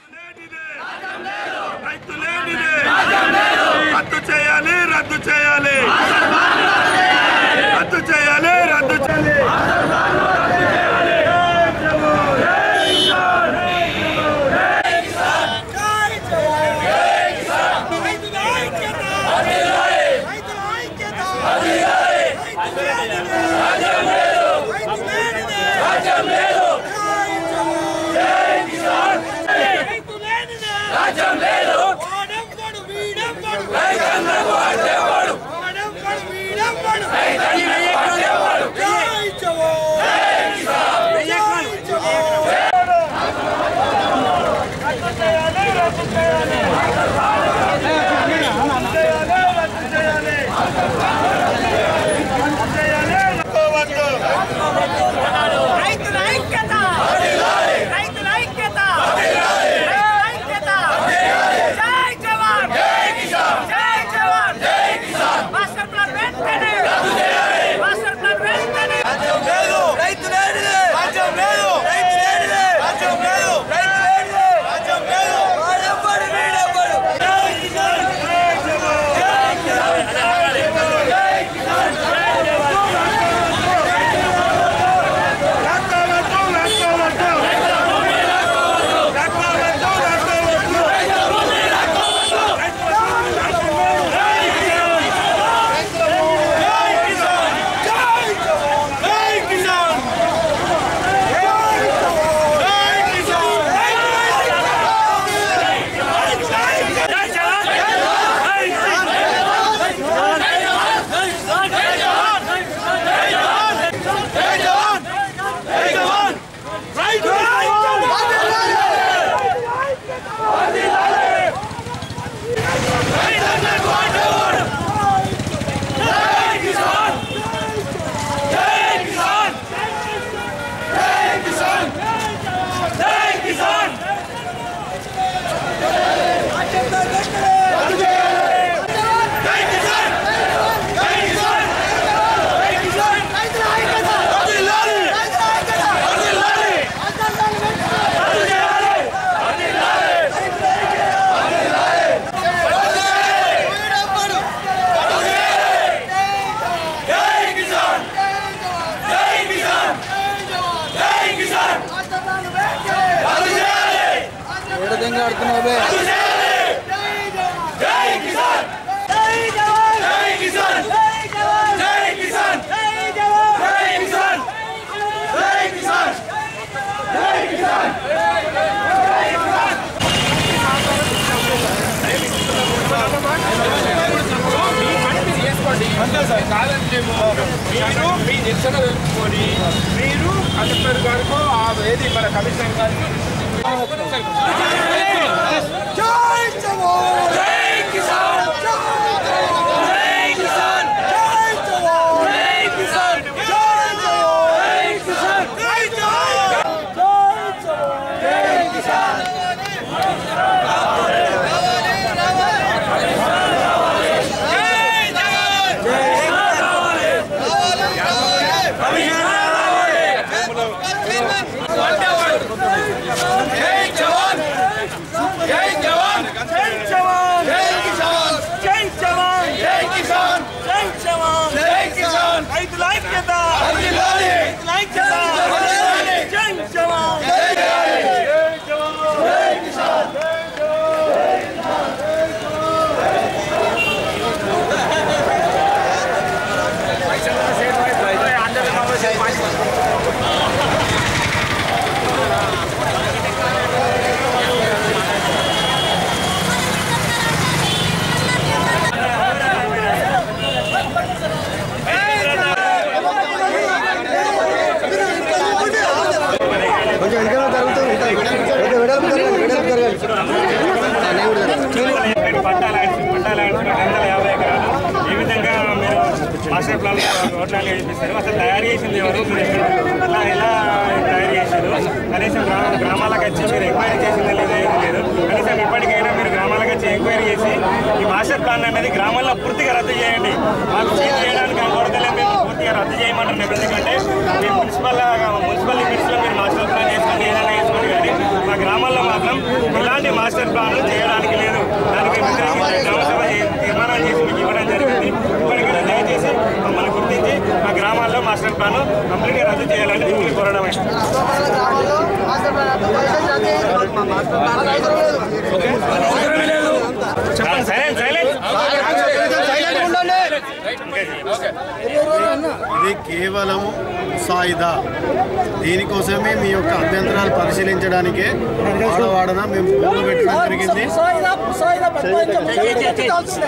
రైతు లేనిదే రద్దు చేయాలి రద్దు చేయాలి రద్దు చేయాలి రద్దు చేయాలి రాజ్యం లేదు వాడెవ్వడు వీడెవ్వడు రైతన్నకు అడ్డేవాడు వాడెవ్వడు వీడెవ్వడు రైతన్నకు అడ్డేవాడు జై జవాన్ జై జవాన్ రైతుల ఐక్యత రైతుల ఐక్యత రైతుల ఐక్యత జై జవాన్ జై జవాన్ మాస్టర్ ప్లాన్ వెంటనే మాస్టర్ ప్లాన్ వెంటనే రైతు లేనిదే రాజ్యం లేదు రైతు లేనిదే రాజ్యం లేదు రైతు లేనిదే రాజ్యం లేదు వాడెవ్వడు వీడెవ్వడు మీరు మీ నిరసన తెలుపుకొని మీరు కలెక్టర్ గారికి ఆ ఏది మన కమిషనర్ గారికి జై జవాన్ జై కిసాన్ జై కిసాన్ జై జవాన్ జై కిసాన్ జై జవాన్ జై కిసాన్ జై జవాన్ జై జవాన్ జై కిసాన్ జై జవాన్ జై జవాన్ జై జవాన్ జై కిసాన్ జై జవాన్ జై కిసాన్ జై జవాన్ జై కిసాన్ రైతుల ఐక్యత వర్ధిల్లాలి. రైతుల ఐక్యత వర్ధిల్లాలి. జై జవాన్ జై జవాన్ జై జవాన్ జై కిసాన్ పట్టాల పట్టాల రెండు వందల యాభై ఎకరాలు ఈ విధంగా మీరు మాస్టర్ ప్లాన్ ఓట్లాంటి చూపిస్తారు అసలు తయారు చేసింది ఎవరు మీరు ఇలా ఎలా తయారు చేశారు కనీసం గ్రామ గ్రామాలకు వచ్చి మీరు ఎంక్వైరీ చేసింది లేదు ఏది లేదు కనీసం ఇప్పటికైనా మీరు గ్రామాలకు వచ్చి ఎంక్వైరీ చేసి ఈ మాస్టర్ ప్లాన్ అనేది గ్రామాల్లో పూర్తిగా రద్దు చేయండి మాకు చేంజ్ చేయడానికి అనుకోవడలే మేము పూర్తిగా రద్దు చేయమంటున్నాం ఎందుకంటే మీ మున్సిపల్ మున్సిపల్ లిమిట్స్లో మీరు మాస్టర్ ప్లాన్ చేసుకొని ఏదైనా చేసుకోండి కానీ మా మా గ్రామాల్లో మాత్రం ఎలాంటి మాస్టర్ ప్లాన్లు చేయడానికి లేదు దానికి వ్యతిరేకించి గ్రామసభ చే- తీర్మానం చేసి మీకు ఇవ్వడం జరిగింది ఇప్పటికైనా దయచేసి మమ్మల్ని గుర్తించి మా గ్రామాల్లో మాస్టర్ ప్లాన్ కంప్లీట్గా రద్దు చేయాలని మిమ్మల్ని కోరడం ఇష్టం గ్రామాల్లో మాస్టర్ ప్లాన్ రద్దు దయచేసి రద్దు చేయండి. మాకు అవసరం లేదు. సైలెంట్ సైలెంట్ ఇది కేవలం ముసాయిదా దీనికోసమే మీ యొక్క అభ్యంతరాలు పరిశీలించడానికే వాడవాడన మేము పూలు పెట్టడం జరిగింది ముసాయిదా ముసాయిదా ప్రపంచం చర్చించాల్సిందే.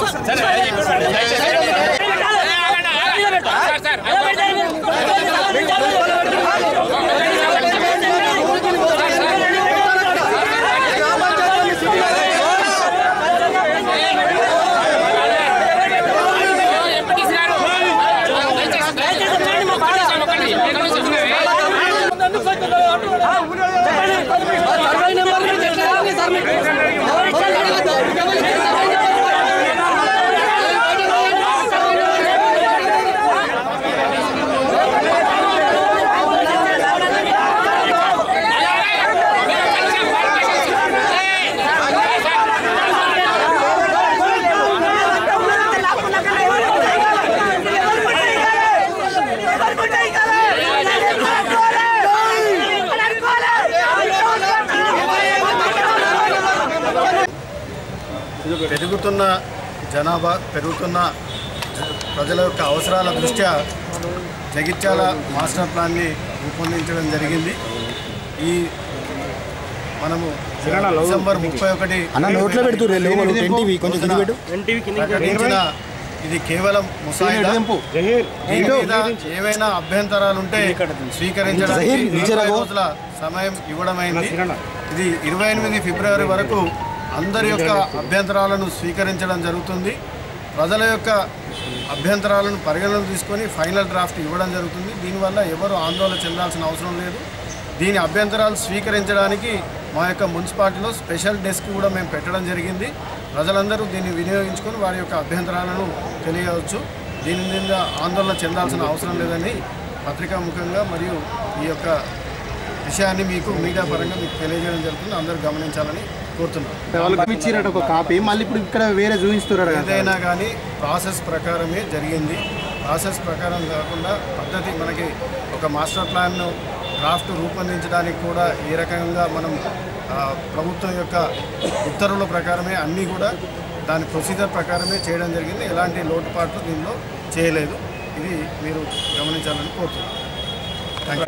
పెరుగుతున్న జనాభా పెరుగుతున్న జ- ప్రజల యొక్క అవసరాల దృష్ట్యా జగిత్యాల మాస్టర్ ప్లాన్ని రూపొందించడం జరిగింది ఈ మనము డిసెంబర్ ముప్పై ఒకటి అన్న నోట్లో పెడుతుర్రే లోపల ఎన్టీవీ కొంచెం కింద పెట్టు ప్రకటించిన ఇది కేవలం ముసాయిదా దీని మీద ఏవైనా అభ్యంతరాలు ఉంటే స్వీకరించడానికి జహీర్, नीचे నలభై रखो। రోజుల సమయం ఇవ్వడమైంది ఇది ఇరవై ఎనిమిది ఫిబ్రవరి వరకు అందరి యొక్క అభ్యంతరాలను స్వీకరించడం జరుగుతుంది ప్రజల యొక్క అభ్యంతరాలను పరిగణలోకి తీసుకొని ఫైనల్ డ్రాఫ్ట్ ఇవ్వడం జరుగుతుంది దీనివల్ల ఎవరు ఆందోళన చెందాల్సిన అవసరం లేదు దీని అభ్యంతరాలు స్వీకరించడానికి మా యొక్క మున్సిపాలిటీలో స్పెషల్ డెస్క్ కూడా మేము పెట్టడం జరిగింది ప్రజలందరూ దీన్ని వినియోగించుకొని వారి యొక్క అభ్యంతరాలను తెలియవచ్చు దీని మీద ఆందోళన చెందాల్సిన అవసరం లేదని పత్రికాముఖంగా మరియు ఈ యొక్క విషయాన్ని మీకు మీడియా పరంగా మీకు తెలియజేయడం జరుగుతుంది అందరూ గమనించాలని కోరుతున్నాను వాళ్ళకి ఇచ్చిరట ఒక కాపీ మళ్ళీ ఇప్పుడు ఇక్కడ వేరే చూపిస్తున్నారు కదా ఏదైనా కానీ ప్రాసెస్ ప్రకారమే జరిగింది ప్రాసెస్ ప్రకారం కాకుండా పద్ధతి మనకి ఒక మాస్టర్ ప్లాన్ను డ్రాఫ్ట్ రూపొందించడానికి కూడా ఏ రకంగా మనం ఆ, ప్రభుత్వం యొక్క ఉత్తర్వుల ప్రకారమే అన్నీ కూడా దాని ప్రొసీజర్ ప్రకారమే చేయడం జరిగింది ఎలాంటి లోటుపాట్లు దీనిలో చేయలేదు ఇది మీరు గమనించాలని కోరుతున్నాను థ్యాంక్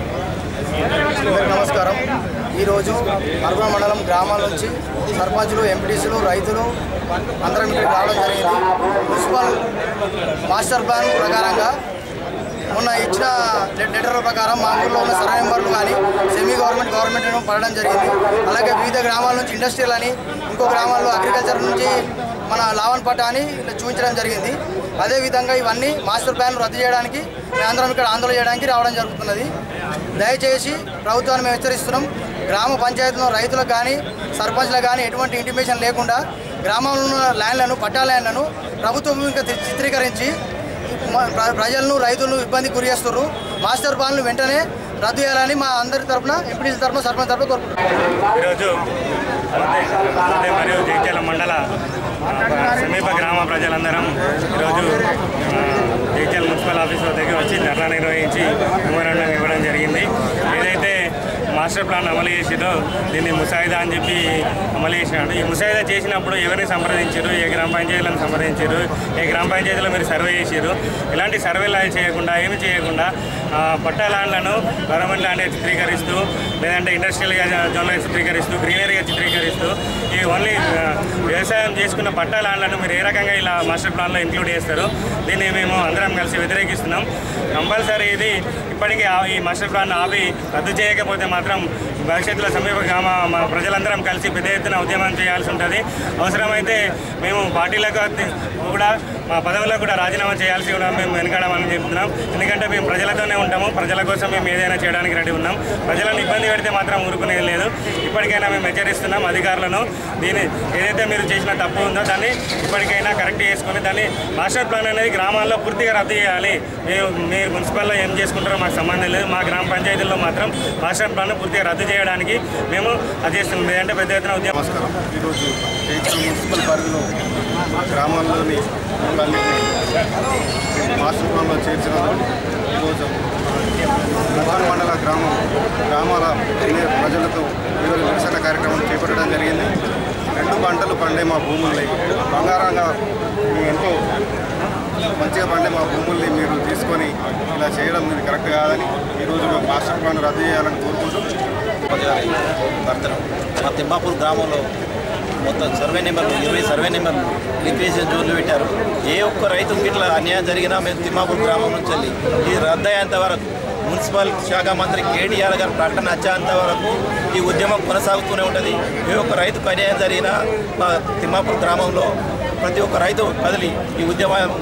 యూ అందరికీ నమస్కారం ఈరోజు అర్బన్ మండలం గ్రామాల నుంచి సర్పంచులు ఎంపీటీసీలు రైతులు అందరం ఇక్కడికి రావడం జరిగింది మున్సిపల్ మాస్టర్ ప్లాన్ ప్రకారంగా మొన్న ఇచ్చిన లె- లెటర్ ప్రకారం మా ఊళ్ళో ఉన్న సర్వే నెంబర్లు కానీ సెమీ గవర్నమెంట్ గవర్నమెంట్ ఏమో పడడం జరిగింది అలాగే వివిధ గ్రామాల నుంచి ఇండస్ట్రియల్ అని ఇంకో గ్రామాల్లో అగ్రికల్చర్ నుంచి మన లావన్ పట్ట అని ఇట్లా చూపించడం జరిగింది అదేవిధంగా ఇవన్నీ మాస్టర్ ప్లాన్ రద్దు చేయడానికి మేమందరం ఇక్కడ ఆందోళన చేయడానికి రావడం జరుగుతున్నది దయచేసి ప్రభుత్వాన్ని మేము హెచ్చరిస్తున్నాం గ్రామ పంచాయతీలో రైతులకు కానీ సర్పంచ్లకు కానీ ఎటువంటి ఇంటిమేషన్ లేకుండా గ్రామంలో ఉన్న ల్యాండ్లను పట్టా ల్యాండ్లను ప్రభుత్వం ఇంకా చి- చిత్రీకరించి మ- ప్ర- ప్రజలను రైతులను ఇబ్బందికి గురి చేస్తున్నారు మాస్టర్ ప్లాన్లు వెంటనే రద్దు చేయాలని మా అందరి తరపున ఎంపీడీ తరపున సర్పంచ్ తరపున కోరుకుంటున్నాం ఈరోజు అదే మరియు జగిత్యాల మండల ఆ, సమీప గ్రామ ప్రజలందరం ఈరోజు ఆ, జగిత్యాల మున్సిపల్ ఆఫీస్ వద్దకు వచ్చి ధర్నా నిర్వహించి మెమోరాండం ఇవ్వడం జరిగింది ఏదైతే మాస్టర్ ప్లాన్ అమలు చేసిందో దీన్ని ముసాయిదా అని చెప్పి అమలు చేసినాడు ఈ ముసాయిదా చేసినప్పుడు ఎవరిని సంప్రదించారు ఏ గ్రామ పంచాయతీలను సంప్రదించారు ఏ గ్రామ పంచాయతీలో మీరు సర్వే చేసారు ఇలాంటి సర్వేలు అవి చేయకుండా ఏమి చేయకుండా ఆ, పట్టా ల్యాండ్లను గవర్నమెంట్ ల్యాండ్ చిత్రీకరిస్తూ లేదంటే ఇండస్ట్రియల్గా జోన్లో చిత్రీకరిస్తూ గ్రీనరీగా చిత్రీకరిస్తూ ఈ ఓన్లీ ఆ, వ్యవసాయం చేసుకున్న పట్టా ల్యాండ్లను మీరు ఏ రకంగా ఇలా మాస్టర్ ప్లాన్లో ఇంక్లూడ్ చేస్తారు దీన్ని మేము అందరం కలిసి వ్యతిరేకిస్తున్నాం కంపల్సరీ ఇది ఇప్పటికీ ఆ- ఈ మాస్టర్ ప్లాన్ ఆపి రద్దు చేయకపోతే మాత్రం భవిష్యత్తులో సమీప గ్రామ మా ప్రజలందరం కలిసి పెద్ద ఎత్తున ఉద్యమం చేయాల్సి ఉంటుంది అవసరమైతే మేము పార్టీలకు అతి- కూడా మా పదవులకు కూడా రాజీనామా చేయాల్సి కూడా మేము వెనకాడమని చెప్తున్నాం ఎందుకంటే మేము ప్రజలతోనే ఉంటాము ప్రజల కోసం మేము ఏదైనా చేయడానికి రెడీ ఉన్నాం ప్రజలను ఇబ్బంది పెడితే మాత్రం ఊరుకునేది లేదు ఇప్పటికైనా మేము హెచ్చరిస్తున్నాం అధికారులను దీని ఏదైతే మీరు చేసిన తప్పు ఉందో దాన్ని ఇప్పటికైనా కరెక్ట్ చేసుకొని దాన్ని మాస్టర్ ప్లాన్ అనేది గ్రామాల్లో పూర్తిగా రద్దు చేయాలి మీరు మీరు మున్సిపల్లో ఏం చేసుకుంటారో మాకు సంబంధం లేదు మా గ్రామ పంచాయతీల్లో మాత్రం మాస్టర్ ప్లాన్ ప్లాన్ పూర్తిగా రద్దు చేయడానికి మేము అది చేస్తున్నాం లేదంటే పెద్ద ఎత్తున ఉద్యమం నమస్కారం ఈరోజు జైత్ర మున్సిపల్ పరిధిలో గ్రామాల్లోని మాస్టర్ ప్లాన్లో చేర్చిన ఈరోజు ముఖాన్ మండల గ్రామం గ్రామాల సీనియర్ ప్రజలతో ఈరోజు నిరసన కార్యక్రమం చేపట్టడం జరిగింది రెండు పంటలు పండే మా భూముల్ని బంగారంగా మీ ఎంతో మంచిగా పండే మా భూముల్ని మీరు తీసుకొని ఇలా చేయడం ఇది కరెక్ట్ కాదని ఈరోజు మేము మాస్టర్ ప్లాన్ రద్దు చేయాలని కోరుకుంటూ గారి భర్తను మా తిమ్మాపూర్ గ్రామంలో మొత్తం సర్వే నెంబర్లు ఇరవై సర్వే నెంబర్లు లిక్విడేషన్ జోన్లు పెట్టారు ఏ ఒక్క రైతుకి ఇట్లా అన్యాయం జరిగినా మేము తిమ్మాపూర్ గ్రామం నుంచి వెళ్ళి ఇది రద్దయ్యేంత వరకు మున్సిపల్ శాఖ మంత్రి కేటీఆర్ గారు ప్రకటన వచ్చేంత వరకు ఈ ఉద్యమం కొనసాగుతూనే ఉంటుంది ఏ ఒక్క రైతుకు అన్యాయం జరిగినా మా తిమ్మాపూర్ గ్రామంలో ప్రతి ఒక్క రైతు కదిలి ఈ ఉద్యమం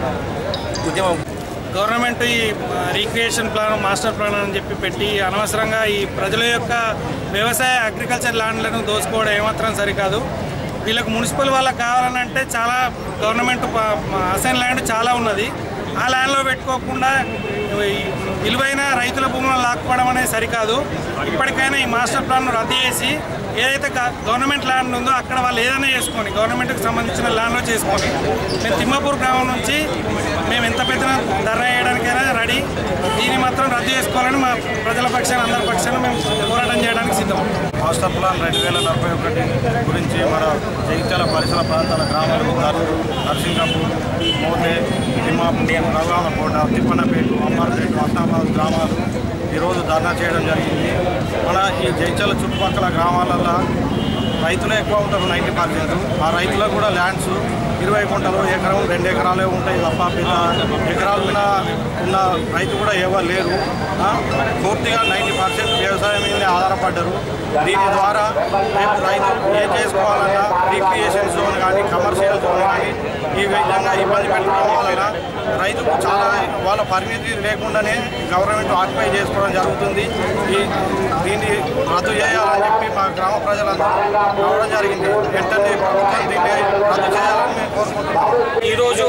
ఉద్యమం గవర్నమెంట్ ఈ రీక్రియేషన్ ప్లాన్ మాస్టర్ ప్లాన్ అని చెప్పి పెట్టి అనవసరంగా ఈ ప్రజల యొక్క వ్యవసాయ అగ్రికల్చర్ ల్యాండ్లను దోచుకోవడం ఏమాత్రం సరికాదు వీళ్ళకు మున్సిపల్ వాళ్ళకి కావాలనంటే చాలా గవర్నమెంట్ అసైన్ ల్యాండ్ చాలా ఉన్నది ఆ ల్యాండ్లో పెట్టుకోకుండా ఈ విలువైన రైతుల భూములను లాక్కోవడం అనేది సరికాదు ఇప్పటికైనా ఈ మాస్టర్ ప్లాన్ రద్దు చేసి ఏదైతే గ- గవర్నమెంట్ ల్యాండ్ ఉందో అక్కడ వాళ్ళు ఏదైనా చేసుకొని గవర్నమెంట్కి సంబంధించిన ల్యాండ్లో చేసుకొని మేము తిమ్మాపూర్ గ్రామం నుంచి మేము ఎంత పెద్ద ధర వేయడానికైనా రెడీ దీన్ని మాత్రం రద్దు చేసుకోవాలని మా ప్రజల పక్షాన అందరి పక్షాన మేము పోరాటం చేయడానికి సిద్ధం మాస్టర్ ప్లాన్ రెండు వేల నలభై ఒకటి గురించి మన జగిత్యాల పరిసర ప్రాంతాల గ్రామాలు దర్రు నర్సింగపూర్ మోతే తిమ్మాపూర్ రఘురామకోట తిప్పనపేట అమ్మార్పేట అస్నాబాద్ గ్రామాలు ఈరోజు ధర్నా చేయడం జరిగింది మన ఈ జగిత్యాల చుట్టుపక్కల గ్రామాలల్లో రైతులే ఎక్కువ ఉంటారు నైంటీ పర్సెంట్ ఆ రైతులకు కూడా ల్యాండ్స్ ఇరవై గుంటలు ఎకరం రెండు ఎకరాలే ఉంటాయి తప్ప పెద్ద ఎకరాల మీద ఉన్న రైతు కూడా ఎవరు లేరు ఆ, పూర్తిగా నైంటీ పర్సెంట్ వ్యవసాయం మీద ఆధారపడ్డారు దీని ద్వారా రేపు రైతు ఏ చేసుకోవాలన్నా రీక్రియేషన్ జోన్ కానీ కమర్షియల్ జోన్ కానీ ఈ విధంగా ఇబ్బంది పెట్టడం వలన రైతుకు చాలా వాళ్ళ పరిమితి లేకుండానే గవర్నమెంట్ ఆక్యుపై చేసుకోవడం జరుగుతుంది ఈ దీన్ని రద్దు చేయాలని చెప్పి మా గ్రామ ప్రజలందరూ రావడం జరిగింది వెంటనే ప్రభుత్వం దీన్ని రద్దు చేయాలని మేము కోరుకుంటున్నాం ఈరోజు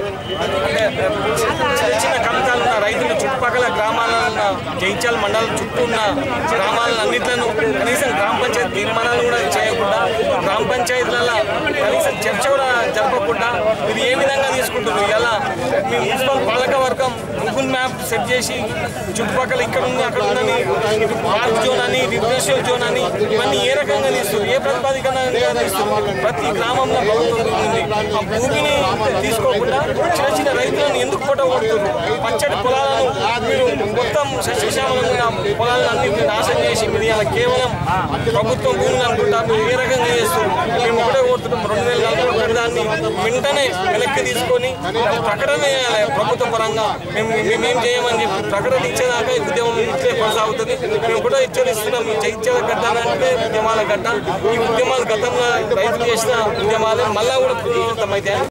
అంటే చిన్న చిన్న కమితాలు ఉన్న రైతులు చుట్టుపక్కల గ్రామాలలో ఉన్న జైత్యాల మండలం చుట్టూ ఉన్న గ్రామాలను అన్నింటిలను కనీసం గ్రామ పంచాయతీ తీర్మానాలు కూడా చేయకుండా గ్రామ పంచాయతీలలో కనీసం చర్చ కూడా జరపకుండా ఇది ఏ విధంగా తీసుకుంటున్నారు ఇలా మీ మున్సిపల్ పాలక వర్గం గూగుల్ మ్యాప్ సెట్ చేసి చుట్టుపక్కల ఇక్కడ ఉంది అక్కడ ఉందని ఇటు పార్క్ జోన్ అని రిజిస్ట్రేషన్ జోన్ అని ఇవన్నీ ఏ రకంగా తీస్తారు ఏ ప్రతిపాదికన తీస్తారు ప్రతి గ్రామంలో ప్రభుత్వం ఉంది ఆ భూమిని తీసుకోకుండా చిన్న చిన్న రైతులను ఎందుకు ఫోటో కొడుతున్నారు పచ్చడి పొలాలను మీరు మొత్తం సస్యశ్యామలంగా పొలాలను అన్నింటినీ నాశనం చేసి మీరు ఇలా కేవలం ప్రభుత్వం భూమిని అనుకుంటా మీరు ఏ రకంగా చేస్తారు మేము ఒకటే కోరుతున్నాం రెండు వేల నలభై ఒకటి దాన్ని వెంటనే వెనక్కి తీసుకొని ఒక ప్రకటన చేయాలి ప్రభుత్వ పరంగా మేము మేమేం చేయమని చెప్పి ప్రకటన ఇచ్చేదాకా ఈ ఉద్యమం ఇట్లే కొనసాగుతుంది మేము కూడా హెచ్చరిస్తున్నాం ఈ చైత్యాల గడ్డ అంటే ఉద్యమాల గడ్డ ఈ ఉద్యమాలు గతంలో రైతులు చేసిన ఉద్యమాలు మళ్ళా కూడా పునరావృతమైతే